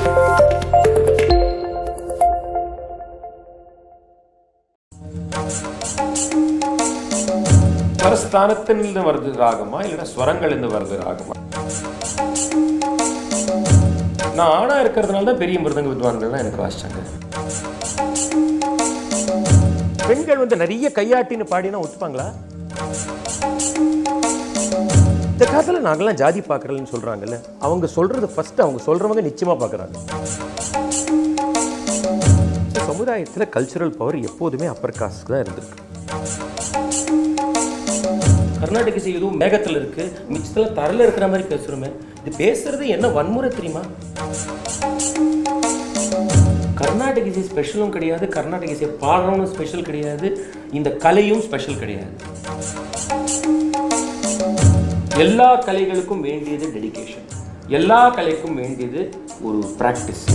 ஸ்வரஸ்தானத்திலிருந்து வருது ராகமா இல்லைன்னா ஸ்வரங்கள்லேருந்து வருது ராகமா நான் ஆணா இருக்கிறதுனால தான் பெரிய மிருதங்க வித்வான்கள்லாம் எனக்கு வாசிச்சாங்க பெண்கள் வந்து நிறைய கையாட்டின்னு பாடினா ஒத்துப்பாங்களா இந்த காலத்துல நாங்கெல்லாம் ஜாதி பார்க்கறதுன்னு சொல்றாங்கல்ல அவங்க சொல்றது ஃபர்ஸ்ட் அவங்க சொல்றவங்க நிச்சயமா பார்க்கறாங்க சமுதாயத்துல கல்ச்சுரல் பவர் எப்போதுமே அப்பர் காஸ்ட் தான் இருந்திருக்கு கர்நாடக இசை எதுவும் மேகத்தில் இருக்கு மிச்சத்தில் தரல இருக்கிற மாதிரி பேசுறோமே இது பேசுறது என்ன வன்முறை தெரியுமா கர்நாடக இசை ஸ்பெஷலும் கிடையாது கர்நாடக இசை பாடுறவனும் ஸ்பெஷல் கிடையாது இந்த கலையும் ஸ்பெஷல் கிடையாது எல்லா கலைகளுக்கும் வேண்டியது டெடிகேஷன் எல்லா கலைக்கும் வேண்டியது ஒரு ப்ராக்டிஸ்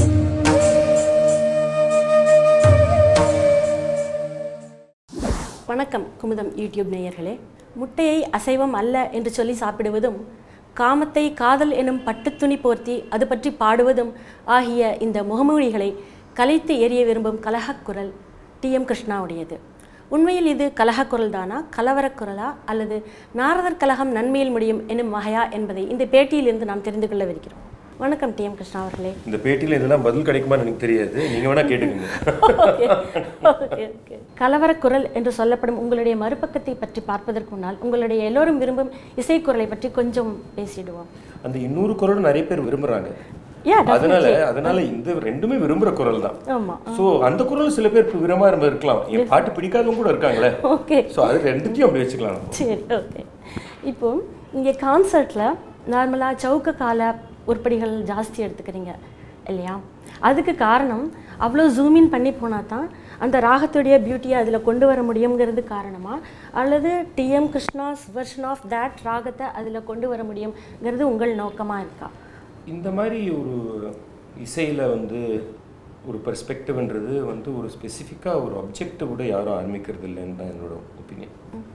வணக்கம் குமுதம் யூடியூப் நேயர்களே முட்டையை அசைவம் அல்ல என்று சொல்லி சாப்பிடுவதும் காமத்தை காதல் எனும் பட்டுத்துணி போர்த்தி அது பற்றி பாடுவதும் ஆகிய இந்த முகமொழிகளை கலைத்து எறிய விரும்பும் கலகக்குரல் டி எம் கிருஷ்ணாவுடையது உண்மையில் இது கலகக்குரல் தானா கலவரக் குரலா அல்லது நாரதர் கலகம் நன்மையில் முடியும் எனும் வகையா என்பதை இந்த பேட்டியிலிருந்து நாம் தெரிந்து கொள்ளவிருக்கிறோம் வணக்கம் டி எம் கிருஷ்ணா அவர்களே இந்த பேட்டியில் இதெல்லாம் பதில் கிடைக்குமான்னு எனக்கு தெரியாது நீங்க வேணா கேட்டுக்கோங்க ஓகே ஓகே ஓகே கலவரக்குரல் என்று சொல்லப்படும் உங்களுடைய மறுபக்கத்தை பற்றி பார்ப்பதற்கு முன்னால் உங்களுடைய எல்லோரும் விரும்பும் இசைக்குரலை பற்றி கொஞ்சம் பேசிடுவோம் அந்த இன்னொரு குரல் நிறைய பேர் விரும்புறாங்க யா அதனால அதனால இந்த ரெண்டுமே விரும்புற குரல் தான் ஆமா சோ அந்த குரல் சில பேர் விரும்ப இருக்கலாம் என் பாட்டு பிடிக்காதவங்க கூட இருக்காங்களே ஓகே சோ அது ரெண்டுத்தையும் அப்படி வச்சுக்கலாம் நம்ம. சரி ஓகே இப்போ இங்கே கான்சர்ட்டில் நார்மலாக சவுக்க கால உருப்படிகள் ஜாஸ்தி எடுத்துக்கிறீங்க இல்லையா அதுக்கு காரணம் அவ்வளோ ஜூமின் பண்ணி போனால் தான் அந்த ராகத்துடைய பியூட்டியை அதில் கொண்டு வர முடியுங்கிறது காரணமா அல்லது TM Krishna's version of that ராகத்தை அதில் கொண்டு வர முடியுங்கிறது உங்கள் நோக்கமாக இருக்கா இந்த மாதிரி ஒரு இசையில வந்து ஒரு பெர்ஸ்பெக்டிவ்ன்றது வந்து ஒரு ஸ்பெசிஃபிக்காக ஒரு அப்ஜெக்டிவோட யாரும் ஆரம்பிக்கிறது இல்லைன்னு தான் என்னோட ஒப்பீனியன்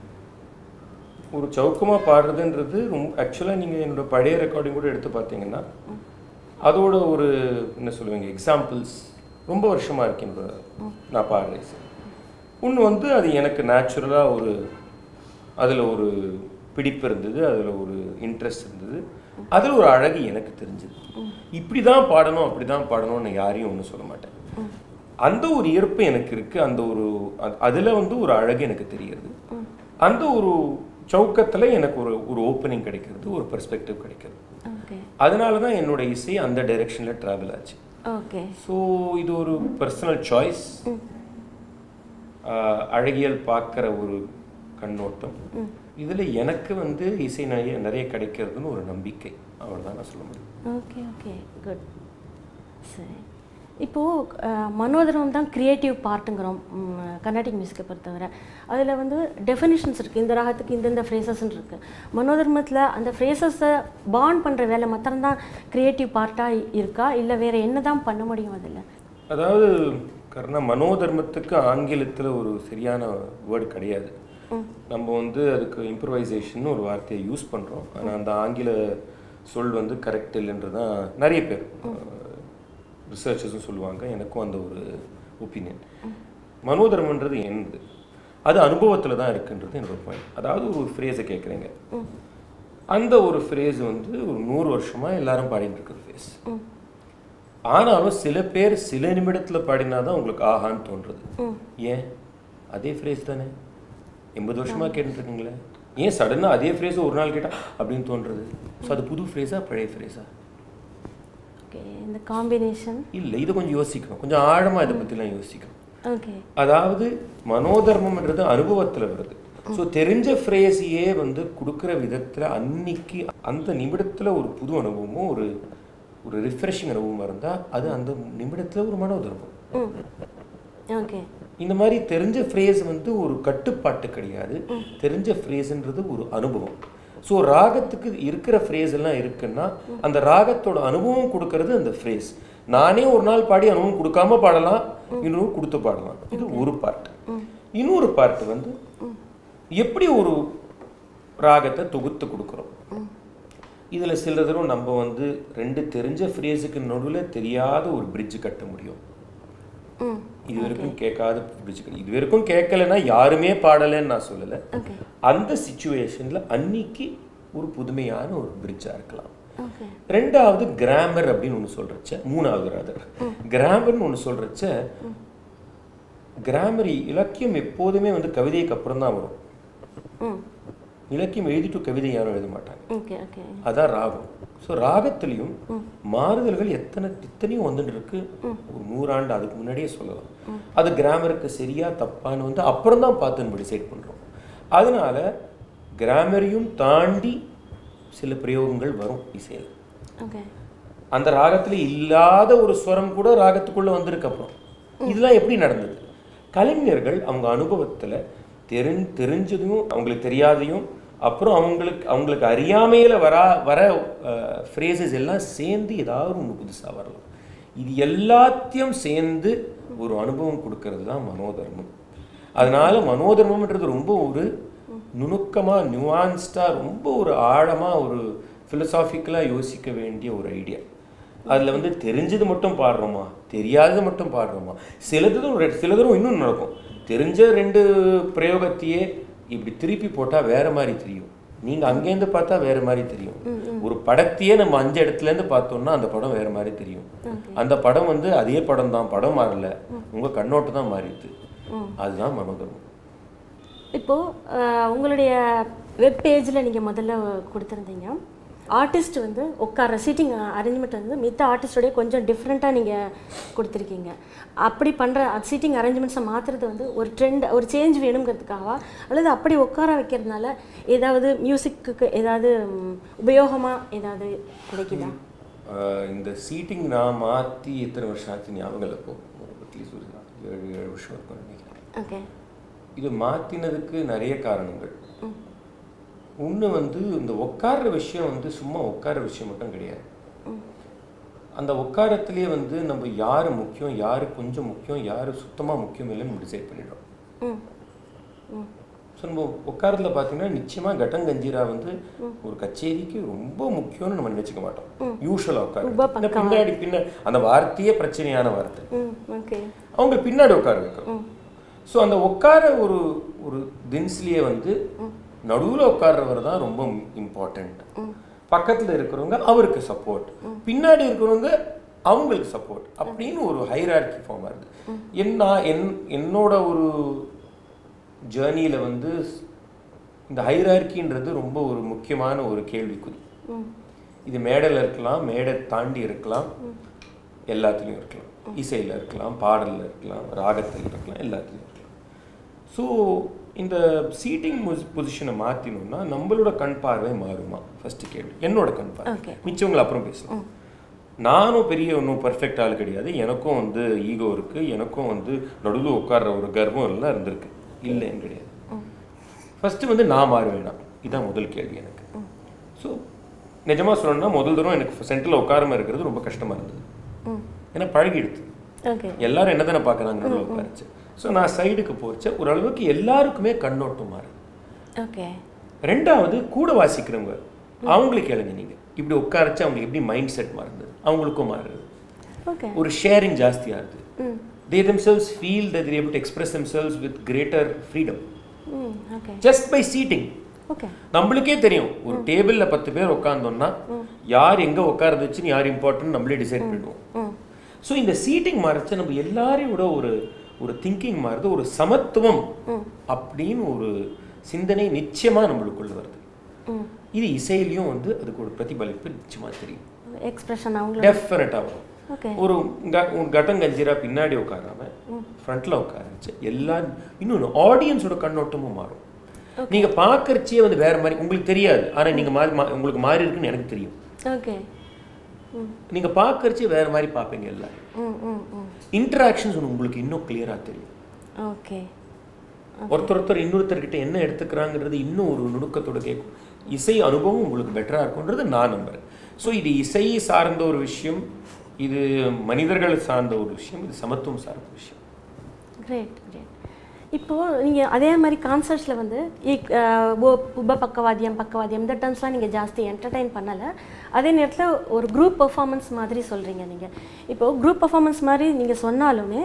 ஒரு சவுக்கமாக பாடுறதுன்றது ரொம்ப ஆக்சுவலாக நீங்கள் என்னோட பழைய ரெக்கார்டிங் கூட எடுத்து பார்த்தீங்கன்னா அதோட ஒரு என்ன சொல்லுவீங்க எக்ஸாம்பிள்ஸ் ரொம்ப வருஷமாக இருக்கு என்னோட நான் பாடுற இசை ஒன்று வந்து அது எனக்கு நேச்சுரலாக ஒரு அதில் ஒரு பிடிப்பு இருந்தது அதில் ஒரு இன்ட்ரெஸ்ட் இருந்தது அதில் ஒரு அழகு எனக்கு தெரிஞ்சது இப்படி தான் பாடணும் அப்படி தான் பாடணும்னு யாரையும் ஒன்றும் சொல்ல மாட்டேன் அந்த ஒரு ஈர்ப்பு எனக்கு இருக்கு அந்த ஒரு அ- அதுல வந்து ஒரு அழகு எனக்கு தெரிகிறது அந்த ஒரு சவுக்கத்துல எனக்கு ஒரு ஒரு ஓப்பனிங் கிடைக்கிறது ஒரு பெர்ஸ்பெக்டிவ் கிடைக்கிறது ஓகே அதனால தான் என்னோட இசை அந்த டைரெக்ஷன்ல டிராவல் ஆச்சு ஓகே ஸோ இது ஒரு பர்சனல் சாய்ஸ் அழகியல் பார்க்குற ஒரு கண்ணோட்டம் இதுல எனக்கு வந்து இசை நிறைய நிறைய கிடைக்கிறதுன்னு ஒரு நம்பிக்கை அவ்வளவுதான் நான் சொல்ல முடியும் ஓகே ஓகே குட் சரி இப்போது மனோதரம் தான் க்ரியேட்டிவ் பார்ட்டுங்கிறோம் கர்நாடிக் மியூசிக்கை பொறுத்தவரை அதில் வந்து டெஃபினிஷன்ஸ் இருக்குது இந்த ராகத்துக்கு இந்தந்த ஃப்ரேசஸ்ன்னு இருக்குது மனோதர்மத்தில் அந்த ஃப்ரேசஸை பாண்ட் பண்ணுற வேலை மாத்திரம்தான் க்ரியேட்டிவ் பார்ட்டாக இருக்கா இல்லை வேறு என்ன தான் பண்ண முடியும் அதில் அதாவது கர்ணா மனோதர்மத்துக்கு ஆங்கிலத்துல ஒரு சரியான வேர்டு கிடையாது நம்ம வந்து அதுக்கு இம்ப்ரவைசேஷன் ஒரு வார்த்தையை யூஸ் பண்றோம் ஆனா அந்த ஆங்கில சொல் வந்து கரெக்ட் இல்லைன்றது தான் நிறைய பேர் ரிசர்ச்சர்ஸும் சொல்லுவாங்க எனக்கும் அந்த ஒரு ஒப்பீனியன் மனோதர்மன்றது என்னது அது அனுபவத்துல தான் இருக்குன்றது என்னோட பாயிண்ட் அதாவது ஒரு ஃப்ரேஸை கேட்குறீங்க அந்த ஒரு ஃப்ரேஸ் வந்து ஒரு நூறு வருஷமா எல்லாரும் பாடிட்டு இருக்கிற ஃப்ரேஸ் ஆனாலும் சில பேர் சில நிமிடத்துல பாடினாதான் உங்களுக்கு ஆஹான்னு தோன்றுது ஏன் அதே ஃப்ரேஸ் தானே எண்பது வருஷமா கேட்டுட்டு இருக்கீங்களே ஏன் சடனா அதே ஃப்ரேஸ் ஒரு நாள் கேட்டா அப்படின்னு தோன்றுறது ஸோ அது புது ஃப்ரேஸா பழைய ஃப்ரேஸா ஓகே இந்த காம்பினேஷன் இல்லை இதை கொஞ்சம் யோசிக்கணும் கொஞ்சம் ஆழமா இதை பத்திலாம் யோசிக்கணும் ஓகே அதாவது மனோதர்மம்ன்றது அனுபவத்துல வருது ஸோ தெரிஞ்ச ஃப்ரேஸையே வந்து கொடுக்குற விதத்துல அன்னைக்கு அந்த நிமிடத்துல ஒரு புது அனுபவமும் ஒரு ஒரு ரிஃப்ரெஷிங் அனுபவமா இருந்தா அது அந்த நிமிடத்துல ஒரு மனோதர்மம் ம் ஓகே இந்த மாதிரி தெரிஞ்ச ஃப்ரேஸ் வந்து ஒரு கட்டுப்பாட்டு கிடையாது தெரிஞ்ச ஃப்ரேஸ்ன்றது ஒரு அனுபவம் ஸோ ராகத்துக்கு இருக்கிற ஃப்ரேஸ் எல்லாம் இருக்குன்னா அந்த ராகத்தோட அனுபவம் கொடுக்கறது அந்த ஃப்ரேஸ் நானே ஒரு நாள் பாடி அனுபவம் கொடுக்காம பாடலாம் இன்னொரு கொடுத்து பாடலாம் இது ஒரு பார்ட் இன்னொரு பார்ட் வந்து எப்படி ஒரு ராகத்தை தொகுத்து கொடுக்குறோம் இதில் சில தரம் நம்ம வந்து ரெண்டு தெரிஞ்ச ஃப்ரேஸுக்கு நடுவில் தெரியாத ஒரு பிரிட்ஜ் கட்ட முடியும் ம் இது வரைக்கும் கேட்காத பிரிட்ஜ் இது வரைக்கும் கேட்கலன்னா யாருமே பாடலைன்னு நான் சொல்லலை ஓகே அந்த சுச்சுவேஷனில் அன்னைக்கு ஒரு புதுமையான ஒரு பிரிட்ஜாக இருக்கலாம் ஓகே ரெண்டாவது கிராமர் அப்படின்னு ஒன்று சொல்கிறச்ச மூணாவது ராதர் கிராமர்னு ஒன்று சொல்கிறச்ச கிராமர் இலக்கியம் எப்போதுமே வந்து கவிதைக்கு அப்புறம் தான் வரும் ம் இலக்கியம் எழுதிட்டு கவிதை யாரும் எழுத மாட்டாங்க ஓகே ஓகே அதான் ராகம் ஸோ ராகத்துலேயும் மாறுதல்கள் எத்தனை இத்தனையும் வந்துட்டு இருக்கு ஒரு நூறாண்டு அதுக்கு முன்னாடியே சொல்லலாம் அது கிராமருக்கு சரியா தப்பான்னு வந்து அப்புறம் தான் பார்த்து நம்ம டிசைட் பண்ணுறோம் அதனால கிராமரையும் தாண்டி சில பிரயோகங்கள் வரும் இசையில் ஓகே அந்த ராகத்தில் இல்லாத ஒரு ஸ்வரம் கூட ராகத்துக்குள்ளே வந்திருக்கு அப்புறம் இதெல்லாம் எப்படி நடந்தது கலைஞர்கள் அவங்க அனுபவத்தில் தெரிஞ் தெரிஞ்சதையும் அவங்களுக்கு தெரியாதையும் அப்புறம் அவங்களுக்கு அவங்களுக்கு அறியாமையில் வரா வர ஃப்ரேசஸ் எல்லாம் சேர்ந்து ஏதாவது ஒன்று புதுசாக வரலாம் இது எல்லாத்தையும் சேர்ந்து ஒரு அனுபவம் கொடுக்கறது தான் மனோதர்மம் அதனால மனோதர்மம்ன்றது ரொம்ப ஒரு நுணுக்கமாக நியூவான்ஸ்டாக ரொம்ப ஒரு ஆழமாக ஒரு ஃபிலசாஃபிக்கலாக யோசிக்க வேண்டிய ஒரு ஐடியா அதில் வந்து தெரிஞ்சது மட்டும் பாடுறோமா தெரியாதது மட்டும் பாடுறோமா சிலதும் ரெ- சிலதும் இன்னும் நடக்கும் தெரிஞ்ச ரெண்டு பிரயோகத்தையே இப்படி திருப்பி போட்டால் வேற மாதிரி தெரியும் நீங்கள் அங்கேருந்து பார்த்தா வேற மாதிரி தெரியும் ஒரு படத்தையே நம்ம அஞ்சு இடத்துலேருந்து பார்த்தோம்னா அந்த படம் வேற மாதிரி தெரியும் அந்த படம் வந்து அதே படம் தான் படம் மாறல உங்கள் கண்ணோட்டம் தான் மாறிடுது அதுதான் மனோதர்மம் இப்போது உங்களுடைய வெப் பேஜில் நீங்கள் முதல்ல கொடுத்துருந்தீங்க ஆர்டிஸ்ட் வந்து உட்கார சீட்டிங் அரேஞ்ச்மெண்ட் வந்து மித்த ஆர்டிஸ்டோடைய கொஞ்சம் டிஃப்ரெண்ட்டாக நீங்கள் கொடுத்துருக்கீங்க அப்படி பண்ணுற சீட்டிங் அரேஞ்ச்மெண்ட்ஸை மாற்றுறது வந்து ஒரு ட்ரெண்ட் ஒரு சேஞ்ச் வேணுங்கிறதுக்காகவா அல்லது அப்படி உட்கார வைக்கிறதுனால ஏதாவது மியூசிக்கு ஏதாவது உபயோகமாக ஏதாவது கிடைக்குதா ஆஹ் இந்த சீட்டிங் நான் மாற்றி எத்தனை வருஷம் ஆச்சு ஞாபகம் இல்லை இப்போ அட்லீஸ்ட் ஒரு ஏழு ஏழு வருஷம் இருக்கும்னு நினைக்கிறேன் ஓகே இது மாற்றினதுக்கு நிறைய காரணங்கள் ஒன்று வந்து இந்த உட்கார்ற விஷயம் வந்து சும்மா உட்கார விஷயம் மட்டும் கிடையாது அந்த உட்காரத்திலேயே வந்து நம்ம யார் முக்கியம் யார் கொஞ்சம் முக்கியம் யார் சுத்தமாக முக்கியம் இல்லைன்னு நம்ம டிசைட் பண்ணிடுறோம் ம் ம் ஸோ நம்ம உட்காரத்துல பார்த்தீங்கன்னா நிச்சயமாக கட்டங்கஞ்சீரா வந்து ஒரு கச்சேரிக்கு ரொம்ப முக்கியம்னு நம்ம நினச்சிக்க மாட்டோம் யூஸ்வலாக உட்கார பின்னாடி பின்ன அந்த வார்த்தையே பிரச்சனையான வார்த்தை ம் ஓகே அவங்க பின்னாடி உட்கார வைக்கிறோம் ஸோ அந்த உட்கார ஒரு ஒரு தின்ஸ்லேயே வந்து நடுவில் உட்கார்றவர் தான் ரொம்ப இம்பார்ட்டண்ட் பக்கத்தில் இருக்கிறவங்க அவருக்கு சப்போர்ட் பின்னாடி இருக்கிறவங்க அவங்களுக்கு சப்போர்ட் அப்படின்னு ஒரு ஹைரார்கி ஃபார்ம் ஆகுது என்ன என் என்னோட ஒரு ஜேர்னியில் வந்து இந்த ஹைரார்கின்றது ரொம்ப ஒரு முக்கியமான ஒரு கேள்விக்குறி ம் இது மேடையில் இருக்கலாம் மேடை தாண்டி இருக்கலாம் எல்லாத்துலேயும் இருக்கலாம் இசையில் இருக்கலாம் பாடலில் இருக்கலாம் ராகத்தில் இருக்கலாம் எல்லாத்துலேயும் இருக்கலாம் ஸோ இந்த சீட்டிங் பொசிஷனை மாற்றினோம்னா நம்மளோட கண் பார்வை மாறுமா ஃபர்ஸ்ட் கேள்வி என்னோட கண் பார்வை Okay. மிச்சவங்களை அப்புறம் பேசலாம் நானும் பெரிய ஒன்றும் பர்ஃபெக்ட் ஆள் கிடையாது எனக்கும் வந்து ஈகோ இருக்குது எனக்கும் வந்து நடுவில் உட்கார்ற ஒரு கர்வம் எல்லாம் இருந்திருக்கு இல்லைன்னு கிடையாது ஃபஸ்ட்டு வந்து நான் மாறுவேனா இதுதான் முதல் கேள்வி எனக்கு ஸோ நிஜமாக சொல்லணும்னா முதல் தூரம் எனக்கு சென்டரில் உட்காராம இருக்கிறது ரொம்ப கஷ்டமாக இருந்தது ம் ஏன்னா பழகிடுது ஓகே எல்லாரும் என்ன தானே பார்க்குறாங்க நடுவில் உட்காரிச்சு ஸோ நான் சைடுக்கு போச்சு ஓரளவுக்கு எல்லாருக்குமே கண்ணோட்டம் மாறுது ஓகே ரெண்டாவது கூட வாசிக்கிறவங்க அவங்களுக்கு கேளுங்க நீங்கள் இப்படி உட்காரச்சு அவங்களுக்கு எப்படி மைண்ட் செட் மாறுது அவங்களுக்கும் மாறுது ஓகே ஒரு ஷேரிங் ஜாஸ்தியாகுது ம் they themselves feel that they're able to express themselves with greater freedom hmm okay just by seating okay நம்மளுக்கே தெரியும் ஒரு டேபிளில் பத்து பேர் உட்காந்தோம்னா யார் எங்கே உட்காரது வச்சுன்னு யார் இம்பார்ட்டன்ட் நம்மளே டிசைட் பண்ணிடுவோம் ம் ஸோ இந்த சீட்டிங் மாறச்ச நம்ம எல்லாரையும் விட ஒரு ஒரு திங்கிங் மாறுது ஒரு சமத்துவம் அப்படின்னு ஒரு சிந்தனை நிச்சயமாக நம்மளுக்குள்ள வருது ம் இது இசையிலையும் வந்து அதுக்கு ஒரு பிரதிபலிப்பு நிச்சயமாக தெரியும் எக்ஸ்பிரஷன் அவங்களோட டெஃபினட்டாக வரும் ஓகே ஒரு க- ஒரு கட்டம் கஞ்சீரா பின்னாடி உட்காராம ஃப்ரண்ட்ல உட்காரச்சு எல்லா இன்னொன்று ஆடியன்ஸோட கண்ணோட்டமும் மாறும் நீங்க பார்க்கறச்சே வந்து வேற மாதிரி உங்களுக்கு தெரியாது ஆனா நீங்க மாறி மா- உங்களுக்கு மாறி இருக்குன்னு எனக்கு தெரியும் ஓகே ம் நீங்க பார்க்கறச்சே வேற மாதிரி பார்ப்பீங்க எல்லாரும் ம் ம் ம் இன்டராக்ஷன்ஸ் உங்களுக்கு இன்னும் கிளியரா தெரியும் ஓகே ஒருத்தர் ஒருத்தர் இன்னொருத்தர்கிட்ட என்ன எடுத்துக்கிறாங்கிறது இன்னும் ஒரு நுணுக்கத்தோட கேட்கும் இசை அனுபவம் உங்களுக்கு பெட்டரா இருக்கும்ன்றது நான் நம்புறேன் ஸோ இது இசை சார்ந்த ஒரு விஷயம் இது மனிதர்கள் சார்ந்த ஒரு விஷயம் இது சமத்துவம் சார்ந்த விஷயம் கிரேட் கிரேட் இப்போது நீங்கள் அதே மாதிரி கான்சர்ட்ஸில் வந்து ஈக்- அஹ் உ- உப பக்கவாதியம் பக்கவாதியம் இந்த டேர்ம்ஸ்லாம் நீங்கள் ஜாஸ்தி என்டர்டெயின் பண்ணலை அதே நேரத்தில் ஒரு குரூப் பெர்ஃபார்மன்ஸ் மாதிரி சொல்கிறீங்க நீங்கள் இப்போது குரூப் பெர்ஃபார்மன்ஸ் மாதிரி நீங்கள் சொன்னாலுமே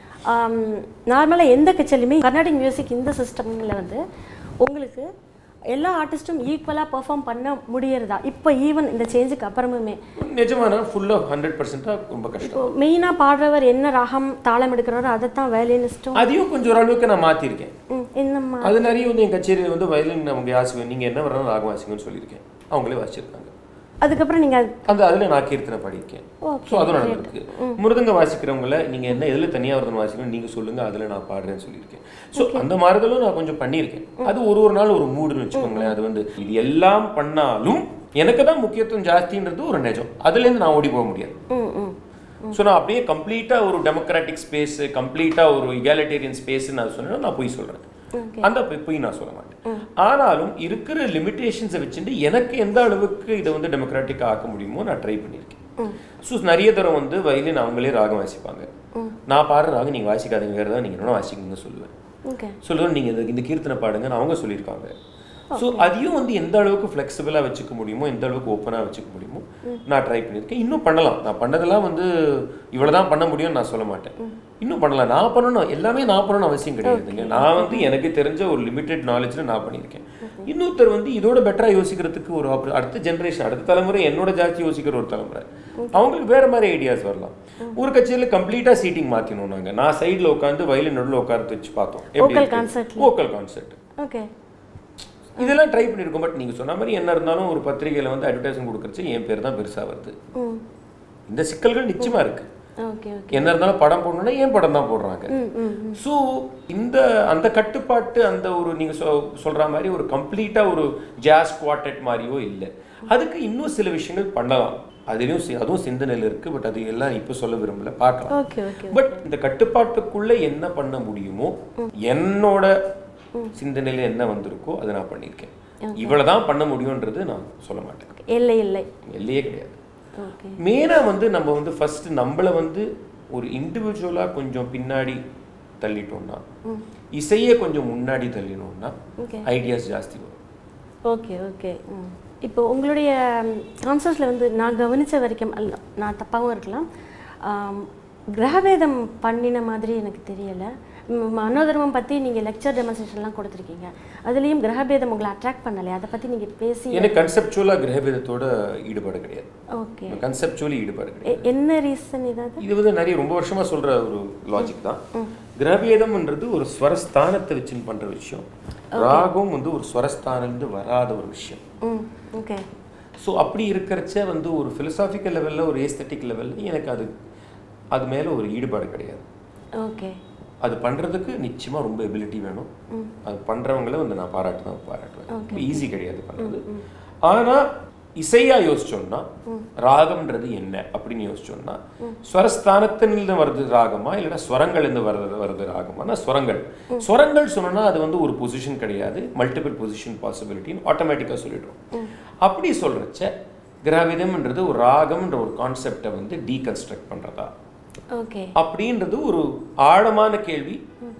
நார்மலாக எந்த கச்சேரியுமே கர்நாடிக் மியூசிக் இந்த சிஸ்டமில் வந்து உங்களுக்கு எல்லா ஆர்டிஸ்ட்டும் ஈக்குவலாக பெர்ஃபார்ம் பண்ண முடியறதா இப்போ ஈவன் இந்த சேஞ்சுக்கு அப்புறமுமே நிஜமான ஃபுல்லாக ஹண்ட்ரட் பர்சன்ட்டாக ரொம்ப கஷ்டம் இப்போ மெயினாக பாடுறவர் என்ன ராகம் தாளம் எடுக்கிறாரோ அதை தான் வயலினிஸ்ட்டும் அதையும் கொஞ்சம் ஓரளவுக்கு நான் மாற்றிருக்கேன் என்னம்மா அது நிறைய வந்து என் கச்சேரி வந்து வயலின் அவங்க யாசுவேன் நீங்கள் என்ன வரணும் ராகம் வாசிங்கன்னு சொல்லியிருக்கேன் அவங்களே வாசிச்சிருக்காங்க அதுக்கப்புறம் நீங்கள் அந்த அதில் நான் கீர்த்தனை பாடியிருக்கேன் ஸோ அதுவும் நடந்திருக்கு மிருதங்க வாசிக்கிறவங்கள நீங்கள் என்ன எதில் தனியாக வரணும் வாசிக்கணும் நீங்கள் சொல்லுங்கள் அதில் நான் பாடுறேன்னு சொல்லியிருக்கேன் ஸோ அந்த மாறுதலும் நான் கொஞ்சம் பண்ணியிருக்கேன் அது ஒரு ஒரு நாள் ஒரு மூடுன்னு வச்சுக்கோங்களேன் அது வந்து இது எல்லாம் பண்ணாலும் எனக்கு தான் முக்கியத்துவம் ஜாஸ்தின்றது ஒரு நிஜம் அதுலேருந்து நான் ஓடி போக முடியாது ம் ம் ஸோ நான் அப்படியே கம்ப்ளீட்டாக ஒரு டெமோக்ராட்டிக் ஸ்பேஸ் கம்ப்ளீட்டாக ஒரு இகாலிட்டேரியன் ஸ்பேஸ் நான் சொன்னேன்னா நான் போய் சொல்கிறேன் அந்த பொய் பொய் நான் சொல்ல மாட்டேன் ஆனாலும் இருக்கிற லிமிட்டேஷன்ஸை வச்சுட்டு எனக்கு எந்த அளவுக்கு இதை வந்து டெமோக்ராட்டிக்காக ஆக்க முடியுமோ நான் ட்ரை பண்ணியிருக்கேன் ஸோ நிறைய தரம் வந்து வயலின் அவங்களே ராகம் வாசிப்பாங்க நான் பாடுற ராகம் நீங்கள் வாசிக்காதீங்க வேறு தான் நீங்கள் என்ன வாசிக்கணும்னு சொல்லுவேன் ஓகே சொல்லுவேன் நீங்கள் இந்த இந்த கீர்த்தனை பாடுங்கன்னு அவங்க சொல்லியிருக்காங்க ஸோ அதையும் வந்து எந்த அளவுக்கு ஃப்ளெக்சிபிளாக வச்சுக்க முடியுமோ எந்த அளவுக்கு ஓப்பனாக வச்சுக்க முடியுமோ நான் ட்ரை பண்ணியிருக்கேன் இன்னும் பண்ணலாம் நான் பண்ணதெல்லாம் வந்து இவ்வளோ தான் பண்ண முடியும்னு நான் சொல்ல மாட்டேன் இன்னும் பண்ணலாம் நான் பண்ணணும் எல்லாமே நான் பண்ணணும் அவசியம் கிடையாதுங்க நான் வந்து எனக்கு தெரிஞ்ச ஒரு லிமிட்டெட் நாலேஜில் நான் பண்ணியிருக்கேன் இன்னொருத்தர் வந்து இதோட பெட்டராக யோசிக்கிறதுக்கு ஒரு oppor- அடுத்த ஜென்ரேஷன் அடுத்த தலைமுறை என்னோட ஜாஸ்தி யோசிக்கிற ஒரு தலைமுறை அவங்களுக்கு வேற மாதிரி ஐடியாஸ் வரலாம் ஒரு கட்சியில் கம்ப்ளீட்டாக சீட்டிங் மாற்றினோம் நாங்கள் நான் சைடில் உட்காந்து வயலின் நடுவில் உட்காந்து வச்சு பார்த்தோம் Vocal concert ல. வோக்கல் கான்செர்ட் ஓகே இதெல்லாம் ட்ரை பண்ணியிருக்கோம் பட் நீங்கள் சொன்ன மாதிரி என்ன இருந்தாலும் ஒரு பத்திரிகையில் வந்து அட்வர்டைஸ்மெண்ட் கொடுக்குறச்சு என் பேர் தான் பெருசாக வருது ம் இந்த சிக்கல்கள் நிச்சயமாக இருக்குது ஓகே ஓகே என்ன இருந்தாலும் படம் போடணும்னா ஏன் படம் தான் போடுறாங்க ம் ம் ஸோ இந்த அந்த கட்டுப்பாட்டு அந்த ஒரு நீங்கள் சொ சொல்கிற மாதிரி ஒரு கம்ப்ளீட்டாக ஒரு ஜாஸ் குவார்டெட் மாதிரியோ இல்லை அதுக்கு இன்னும் சில விஷயங்கள் பண்ணலாம் அதுலேயும் சி- அதுவும் சிந்தனையில் இருக்குது பட் அது எல்லாம் இப்போ சொல்ல விரும்பல பார்க்கலாம் ஓகே ஓகே பட் இந்த கட்டுப்பாட்டுக்குள்ள என்ன பண்ண முடியுமோ என்னோட சிந்தனையில என்ன வந்திருக்கோ அதை நான் பண்ணியிருக்கேன் இவ்வளவுதான் பண்ண முடியும்ன்றது நான் சொல்ல மாட்டேன் இல்லை இல்லை எல்லையே கிடையாது ஓகே மெயினாக வந்து நம்ம வந்து ஃபர்ஸ்ட் நம்மளை வந்து ஒரு இண்டிவிஜுவலாக கொஞ்சம் பின்னாடி தள்ளிட்டோம்னா இசையே கொஞ்சம் முன்னாடி தள்ளினோம்னா ஓகே ஐடியாஸ் ஜாஸ்தி வரும் ஓகே ஓகே ம் இப்போ உங்களுடைய கான்சர்ட்ஸில் வந்து நான் கவனித்த வரைக்கும் அல்ல நான் தப்பாகவும் இருக்கலாம் ஆம், கிரகவேதம் பண்ணின மாதிரி எனக்கு தெரியலை ம், மனோதர்மம் பற்றி நீங்கள் லெக்சர் டெமான்ஸ்ட்ரேஷன்லாம் கொடுத்துருக்கீங்க அதுலேயும் கிரகபேதம் உங்களை அட்ராக்ட் பண்ணலையே அதை பற்றி நீங்கள் பேசி எனக்கு கன்செப்சுவலாக கிரகபேதத்தோட ஈடுபாடு கிடையாது ஓகே கன்செப்சுவலி ஈடுபாடு கிடையாது எ- என்ன ரீசன் இதாவது இது வந்து நிறைய ரொம்ப வருஷமா சொல்ற ஒரு லாஜிக் தான் கிரகபேதம்ன்றது ஒரு ஸ்வரஸ்தானத்தை வச்சுன்னு பண்ற விஷயம் ராகம் வந்து ஒரு ஸ்வரஸ்தானிலிருந்து வராத ஒரு விஷயம் ம் ஓகே ஸோ அப்படி இருக்கிறச்ச வந்து ஒரு philosophical லெவலில் ஒரு ஏஸ்தட்டிக் லெவலில் எனக்கு அது அது மேலே ஒரு ஈடுபாடு கிடையாது ஓகே அது பண்ணுறதுக்கு நிச்சயமாக ரொம்ப எபிலிட்டி வேணும் அது பண்ணுறவங்கள வந்து நான் பாராட்டு தான் பாராட்டுவேன் ஈஸி கிடையாது பண்ணுறது ஆனால் இசையாக யோசிச்சோம்னா ராகம்ன்றது என்ன அப்படின்னு யோசிச்சோம்னா ஸ்வரஸ்தானத்திலிருந்து வருது ராகமா இல்லைன்னா ஸ்வரங்கள்லேருந்து வருது வருது ராகமானா ஸ்வரங்கள் ஸ்வரங்கள் சொன்னோன்னா அது வந்து ஒரு பொசிஷன் கிடையாது மல்டிபிள் பொசிஷன் பாசிபிலிட்டின்னு ஆட்டோமேட்டிக்காக சொல்லிடுறோம் அப்படி சொல்கிறச்ச கிராவிதம்ன்றது ஒரு ராகம்ன்ற ஒரு கான்செப்டை வந்து டீகன்ஸ்ட்ரக்ட் பண்ணுறதா ஓகே அப்படின்றது ஒரு ஆழமான கேள்வி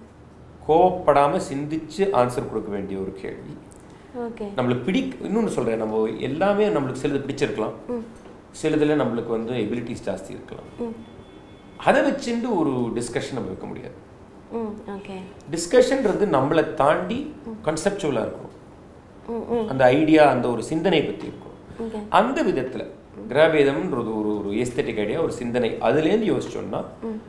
கோவப்படாம சிந்திச்சு ஆன்சர் கொடுக்க வேண்டிய ஒரு கேள்வி ஓகே நம்மளுக்கு பிடி இன்னொன்று சொல்றேன் நம்ம எல்லாமே நம்மளுக்கு சிலது பிடிச்சிருக்கலாம் சிலதுல நம்மளுக்கு வந்து எபிலிட்டிஸ் ஜாஸ்தி இருக்கலாம் அதை வச்சுட்டு ஒரு டிஸ்கஷன் நம்ம வைக்க முடியாது ம் ஓகே டிஸ்கஷன்றது நம்மளை தாண்டி கன்செப்சுவலாக இருக்கணும் ம் ம் அந்த ஐடியா அந்த ஒரு சிந்தனை பற்றி இருக்கணும் ஓகே அந்த விதத்துல கிராபேதம்ன்றது ஒரு ஒரு எஸ்தட்டிக் ஐடியா ஒரு சிந்தனை அதுலேருந்து யோசிச்சோம்னா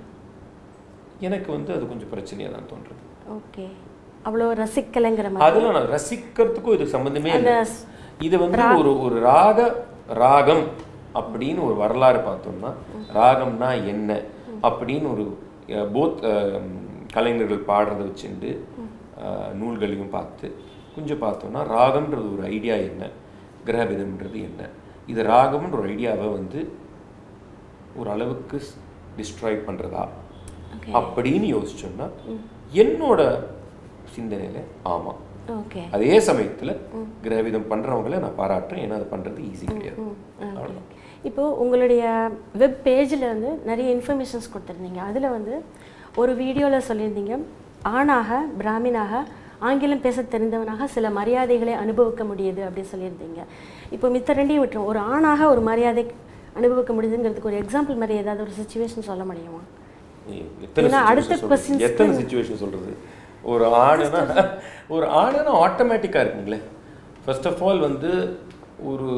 எனக்கு வந்து அது கொஞ்சம் பிரச்சனையாக தான் தோன்றுது ஓகே அவ்வளோ ரசிக்கலைங்கிற மாதிரி அதில் நான் ரசிக்கிறதுக்கும் இது சம்மந்தமே இல்லை அந்த ஸ்- இது வந்து ஒரு ஒரு ராக ராகம் அப்படின்னு ஒரு வரலாறு பார்த்தோம்னா ராகம்னா என்ன அப்படின்னு ஒரு போத் கலைஞர்கள் பாடுறதை வச்சுட்டு அஹ், நூல்களையும் பார்த்து கொஞ்சம் பார்த்தோம்னா ராகம்ன்றது ஒரு ஐடியா என்ன கிரகபிதம்ன்றது என்ன இது ராகம்ன்ற ஒரு ஐடியாவை வந்து ஒரு அளவுக்கு டிஸ்ட்ராய் பண்ணுறதா ஓகே அப்படின்னு யோசிச்சோம்னா என்னோட சிந்தனையில ஆமாம் ஓகே அதே சமயத்துல கிரகவிதம் பண்றவங்கள நான் பாராட்டுறேன் ஏன்னா அது பண்றது ஈஸி கிடையாது அவ்வளவுதான். இப்போது உங்களுடைய வெப் பேஜில் வந்து நிறைய இன்ஃபர்மேஷன்ஸ் கொடுத்துருந்தீங்க அதில் வந்து ஒரு வீடியோவில் சொல்லியிருந்தீங்க ஆணாக பிராமினாக ஆங்கிலம் பேச தெரிந்தவனாக சில மரியாதைகளை அனுபவிக்க முடியுது அப்படின்னு சொல்லியிருந்தீங்க இப்போ மித்த ரெண்டையும் விட்டுரும் ஒரு ஆணாக ஒரு மரியாதை அனுபவிக்க முடியுதுங்கிறதுக்கு ஒரு எக்ஸாம்பிள் மாதிரி ஏதாவது ஒரு சுச்சுவேஷன் சொல்ல முடியுமா ஏய், எத்தனை ஏன்னா situation அடுத்த சொல்றது? questions எத்தனை சுச்சுவேஷன் சொல்றது ஒரு ஆணுனா ஒரு ஆணுனா ஆட்டோமேட்டிக்காக இருக்குங்களே ஃபர்ஸ்ட் ஆஃப் ஆல் வந்து ஒரு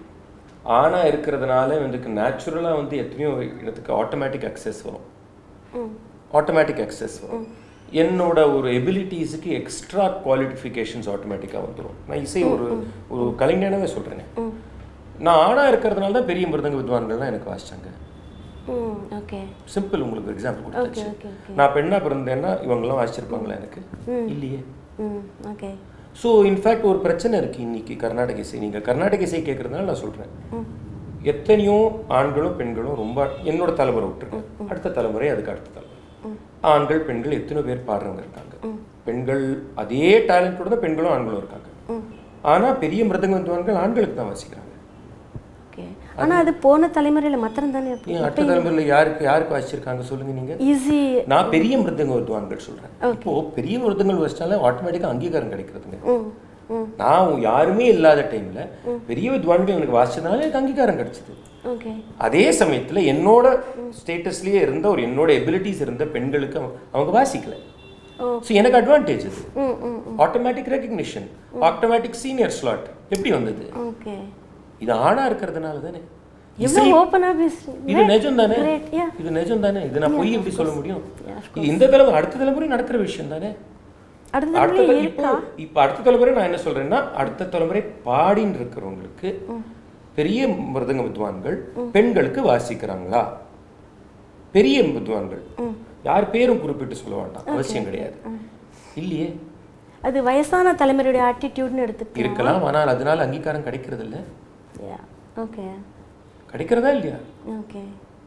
ஆணா இருக்கிறதுனால எனக்கு நேச்சுரலாக வந்து எத்தனையோ இடத்துக்கு ஆட்டோமேட்டிக் அக்சஸ் வரும் ம் ஆட்டோமேட்டிக் அக்சஸ் வரும் என்னோட ஒரு எபிலிட்டிஸுக்கு எக்ஸ்ட்ரா குவாலிஃபிகேஷன்ஸ் ஆட்டோமேட்டிக்காக வந்துடும் நான் இசை ஒரு ஒரு கலைஞனாவே சொல்கிறேனே நான் ஆணாக இருக்கிறதுனால தான் பெரிய மிருதங்க வித்வான்கள்லாம் எனக்கு வாசிச்சாங்க ம் ஓகே சிம்பிள் உங்களுக்கு எக்ஸாம்பிள் கொடுத்தாச்சு ஓகே ஓகே நான் பெண்ணா பிறந்தேன்னா இவங்கெல்லாம் வாசிச்சிருப்பாங்களா எனக்கு இல்லையே ம் ஓகே ஸோ இன்ஃபேக்ட் ஒரு பிரச்சனை இருக்கு இன்னைக்கு கர்நாடக இசை நீங்கள் கர்நாடக இசை கேட்கறதுனால நான் சொல்கிறேன் எத்தனையோ ஆண்களும் பெண்களும் ரொம்ப என்னோட தலைமுறை விட்டுருக்கேன் அடுத்த தலைமுறை அதுக்கு அடுத்த தலைமுறை ஆண்கள் பெண்கள் எத்தனை பேர் பாடுறவங்க இருக்காங்க பெண்கள் அதே டேலண்டோட தான் பெண்களும் ஆண்களும் இருக்காங்க ஆனா பெரிய மிருதங்க வித்வான்கள் ஆண்களுக்கு தான் வாசிக்கிறாங்க ஓகே ஆனா அது போன தலைமுறையில மாத்திரம் தானே ஏன் அடுத்த தலைமுறையில் யாருக்கு யாருக்கு வாசிச்சிருக்காங்க சொல்லுங்க நீங்க ஈஸி நான் பெரிய மிருதங்க வித்வான்கள் சொல்றேன் இப்போ பெரிய மிருதங்கள் வச்சிட்டாலே ஆட்டோமேட்டிக்காக அங்கீகாரம் கிடைக்கிறதுங்க ம் ம் நான் யாருமே இல்லாத டைம்ல பெரிய வித்வான்கள் எனக்கு வாசிச்சதுனால எனக்கு அங்கீகாரம் கிடைச்சது ஓகே அதே சமயத்துல என்னோட ஸ்டேட்டஸ்லயே இருந்த ஒரு என்னோட எபிலிட்டிஸ் இருந்த பெண்களுக்கு அவங்க- அவங்க வாசிக்கல ஓ. ஸோ எனக்கு அட்வான்டேஜ் அது hmm hmm automatic recognition automatic senior slot எப்படி வந்தது ஓகே இது ஆணா இருக்கிறதுனால தானே எவ்வளவு ஓப்பனா பேசுறீங்க இது நிஜம் தானே Great, yeah. இது நிஜம் தானே இது நான் பொய் எப்படி சொல்ல முடியும் இது இந்த தலைமுறை அடுத்த தலைமுறை நடக்கிற விஷயம் தானே அடுத்த அடுத்த தலைமுறை தலை- இப்போ இப்போ அடுத்த தலைமுறை நான் என்ன சொல்றேன்னா அடுத்த தலைமுறை பாடின்னு இருக்கிறவங்களுக்கு பெரிய மிருதங்க வித்வான்கள் பெண்களுக்கு வாசிக்கிறாங்களா பெரிய வித்வான்கள் யார் பேரும் குறிப்பிட்டு சொல்ல வேண்டாம் அவசியம் கிடையாது இல்லையே அது வயசான தலைமுறையுடைய ஆட்டிடியூட்னு எடுத்துக்கலாம் இருக்கலாம் ஆனால் அதனால அங்கீகாரம் கிடைக்கிறது இல்ல ஓகே கிடைக்கிறதா இல்லையா ஓகே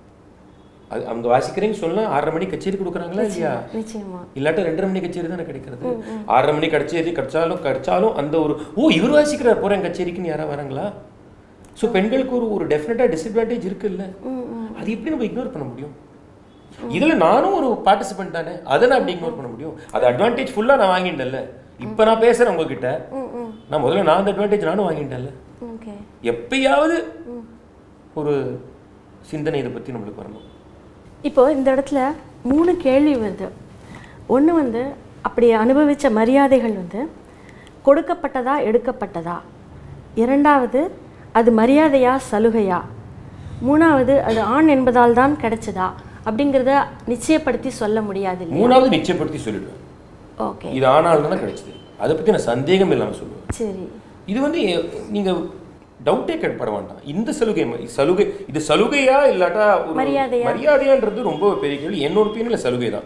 அது அவங்க வாசிக்கிறேன்னு சொன்னா ஆறரை மணி கச்சேரி கொடுக்குறாங்களா இல்லையா நிச்சயமா இல்லாட்ட ரெண்டரை மணி கச்சேரி தானே கிடைக்கிறது ஆறரை மணி கச்சேரி கிடைச்சாலும் கிடைச்சாலும் அந்த ஒரு ஓ இவர் வாசிக்கிறார் போறேன் கச்சேரிக்குன்னு யாரா வராங்களா ஸோ பெண்களுக்கு ஒரு ஒரு டெஃபினட்டா டிஸ்அட்வான்டேஜ் இருக்குல்ல ம் ம் அது எப்படி நம்ம இக்னோர் பண்ண முடியும் இதுல நானும் ஒரு பார்ட்டிசிபென்ட் தானே அதை நான் அப்படி இக்னோர் பண்ண முடியும் அது அட்வான்டேஜ் ஃபுல்லா நான் வாங்கிட்டேன்ல இப்போ நான் பேசுறேன் உங்ககிட்ட ம் ம் நான் முதல்ல நான் அந்த அட்வான்டேஜ் நானும் வாங்கிட்டேன்ல ஓகே எப்பயாவது ஒரு சிந்தனை இதை பத்தி நம்மளுக்கு வரணும் இப்போ இந்த இடத்துல மூணு கேள்வி வருது ஒன்று வந்து அப்படி அனுபவித்த மரியாதைகள் வந்து கொடுக்கப்பட்டதா எடுக்கப்பட்டதா இரண்டாவது அது மரியாதையா சலுகையா மூணாவது அது ஆண் என்பதால் தான் கிடைச்சதா அப்படிங்கிறத நிச்சயப்படுத்தி சொல்ல முடியாது இல்லையா மூணாவது நிச்சயப்படுத்தி சொல்லிடுவேன் ஓகே இது ஆனால் தானே கிடைச்சது அதை பத்தி நான் சந்தேகம் இல்லாம சொல்லுவேன் சரி இது வந்து எ- நீங்க டவுட்டே கேட்பட வேண்டாம் இந்த சலுகை ம- சலுகை இது சலுகையா இல்லாட்டா ஒரு மரியாதையா? மரியாதையான்றது ரொம்ப பெரிய கேள்வி என்னோட ஒப்பீனியன்ல சலுகை தான்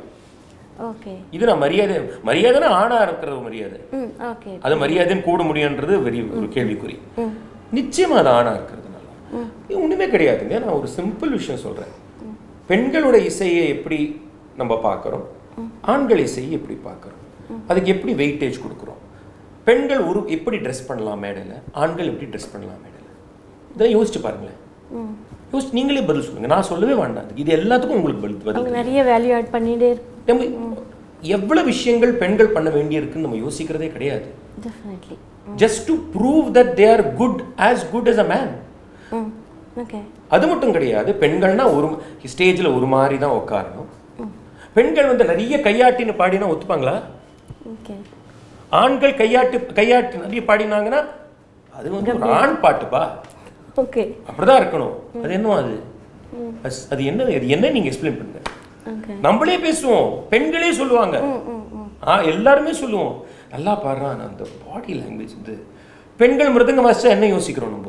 ஓகே இது நான் மரியாதை மரியாதைனா ஆணா இருக்கிற ஒரு மரியாதை ம் ஓகே அது மரியாதைன்னு கூட முடியுன்றது வெரி ஒரு கேள்விக்குறி நிச்சயமா அது ஆணா இருக்கிறதுனால இது ஒண்ணுமே கிடையாதுங்க நான் ஒரு சிம்பிள் விஷயம் சொல்றேன் பெண்களோட இசையை எப்படி நம்ம பார்க்குறோம் ஆண்கள் இசையை எப்படி பார்க்குறோம் அதுக்கு எப்படி வெயிட்டேஜ் கொடுக்குறோம் பெண்கள் ஒரு எப்படி ட்ரெஸ் பண்ணலாம் மேடையில் ஆண்கள் எப்படி ட்ரெஸ் பண்ணலாம் மேடையில் இதெல்லாம் யோசிச்சு பாருங்களேன் ம் யோசிச்சு நீங்களே பதில் சொல்லுங்க நான் சொல்லவே வேண்டாம் இது எல்லாத்துக்கும் உங்களுக்கு பதில் பதில் அவங்க நிறைய வேல்யூ ஆட் பண்ணிட்டே இருக்கு நம்ம எவ்வளவு விஷயங்கள் பெண்கள் பண்ண வேண்டியிருக்குன்னு நம்ம யோசிக்கிறதே கிடையாது definitely just to prove that they are good as good as a man hmm okay அது மட்டும் கிடையாது பெண்கள்னா ஒரு ஸ்டேஜில் ஒரு மாதிரி தான் உட்காரணும் பெண்கள் வந்து நிறைய கையாட்டின்னு பாடினா ஒத்துப்பாங்களா ஓகே ஆண்கள் கையாட்டு கையாட்டு நிறைய பாடினாங்கன்னா அது வந்து ஒரு ஆண் பாட்டுப்பா ஓகே அப்படிதான் இருக்கணும் அது என்னவா அது அஸ்- அது என்ன அது என்ன நீங்க எக்ஸ்பிளைன் பண்ணுங்க ஓகே நம்மளே பேசுவோம் பெண்களே சொல்லுவாங்க ம் ம் ம் ஆ எல்லாருமே சொல்லுவோம் நல்லா பாடுறான் அந்த பாடி லாங்குவேஜ் வந்து பெண்கள் மிருதங்க வாசிச்சா என்ன யோசிக்கிறோம் நம்ம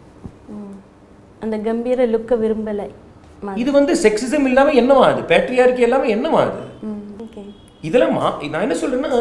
ம். அந்த கம்பீர லுக்கை விரும்பலை ம- இது வந்து செக்ஸிசம் இல்லாம என்னவா அது பேட்ரியார்கி எல்லாமே என்னவா அது ம் ஓகே இதெல்லாம் மா நான் என்ன சொல்றேன்னா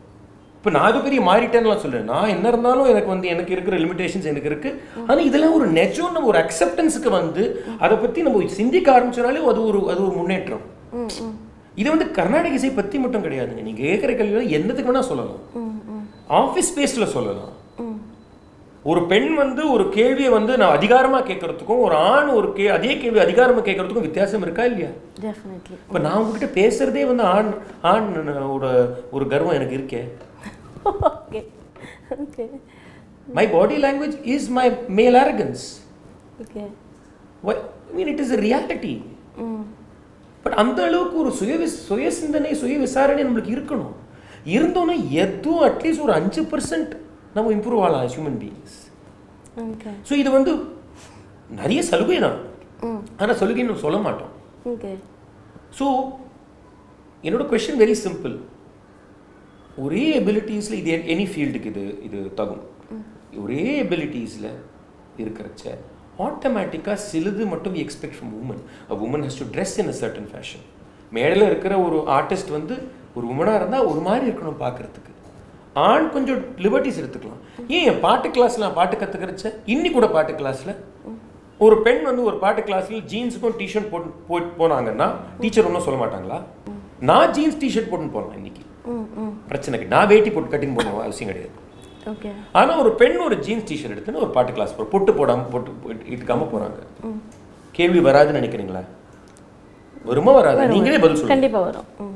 இப்போ நான் அது பெரிய மாறிட்டேன்லாம் சொல்றேன் நான் என்ன இருந்தாலும் எனக்கு வந்து எனக்கு இருக்கிற லிமிடேஷன்ஸ் எனக்கு இருக்கு ஆனா இதெல்லாம் ஒரு நெஜம் நம்ம ஒரு அக்செப்டன்ஸுக்கு வந்து அதை பத்தி நம்ம சிந்திக்க ஆரம்பிச்சனாலே அது ஒரு அது ஒரு முன்னேற்றம் ம் ம் இது வந்து கர்நாடக இசை பத்தி மட்டும் கிடையாதுங்க நீங்க கேட்குற கல்வியில் என்னத்துக்கு வேணா சொல்லலாம் ம் ம் ஆஃபீஸ் ஸ்பேஸில் சொல்லலாம் ம் ஒரு பெண் வந்து ஒரு கேள்வியை வந்து நான் அதிகாரமா கேட்கறதுக்கும் ஒரு ஆண் ஒரு கே அதே கேள்வி அதிகாரமா கேட்கறதுக்கும் வித்தியாசம் இருக்கா இல்லையா டெஃபினெட்லி இப்போ நான் உங்ககிட்ட பேசுறதே வந்து ஆண் ஆண் ஓட ஒரு கர்வம் எனக்கு இருக்கே okay okay my body language is my male arrogance okay I mean it is a reality hmm but அந்த அளவுக்கு ஒரு சுய விஸ்- சுய சிந்தனை சுய விசாரணை நம்மளுக்கு இருக்கணும் இருந்தோன்னா எதுவும் அட்லீஸ்ட் ஒரு அஞ்சு பர்சன்ட் நம்ம இம்ப்ரூவ் ஆகலாம் ஹியூமன் பீயிங்ஸ் ஓகே ஸோ இது வந்து நிறைய சலுகை தான் ம் ஆனால் சலுகை நம்ம சொல்ல மாட்டோம் ஓகே ஸோ என்னோட கொஷின் வெரி சிம்பிள் ஒரே எபிலிட்டிஸில் இது எனி ஃபீல்டுக்கு இது இது தகும் ஒரே எபிலிட்டிஸில் இருக்கிறச்ச ஆட்டோமேட்டிக்காக சிலது மட்டும் expect from woman a woman has to dress in a certain fashion மேடையில் இருக்கிற ஒரு ஆர்டிஸ்ட் வந்து ஒரு உமனாக இருந்தால் ஒரு மாதிரி இருக்கணும் பார்க்குறதுக்கு ஆண் கொஞ்சம் லிபர்ட்டிஸ் எடுத்துக்கலாம் ஏன் என் பாட்டு கிளாஸில் நான் பாட்டு கற்றுக்கிறச்ச இன்னி கூட பாட்டு கிளாஸில் ஒரு பெண் வந்து ஒரு பாட்டு கிளாஸில் ஜீன்ஸுக்கும் டிஷர்ட் போட்டு போய் போனாங்கன்னா டீச்சர் ஒன்றும் சொல்ல மாட்டாங்களா நான் ஜீன்ஸ் டிஷர்ட் போட்டுன்னு போனேன் இன்னைக்கு ம் ம் பிரச்சனை கிடையாது நான் வேட்டி போட்டு கட்டிங் போடணும் அவசியம் கிடையாது ஓகே ஆனால் ஒரு பெண் ஒரு ஜீன்ஸ் டிஷர்ட் எடுத்துன்னு ஒரு பாட்டு கிளாஸ் போ பொட்டு போடாமல் போட்டு போட்டு இட்டுக்காம போகிறாங்க கேள்வி வராதுன்னு நினைக்கிறீங்களா வருமா வராது நீங்களே பதில் சொல்லுங்க கண்டிப்பாக வரும் ம்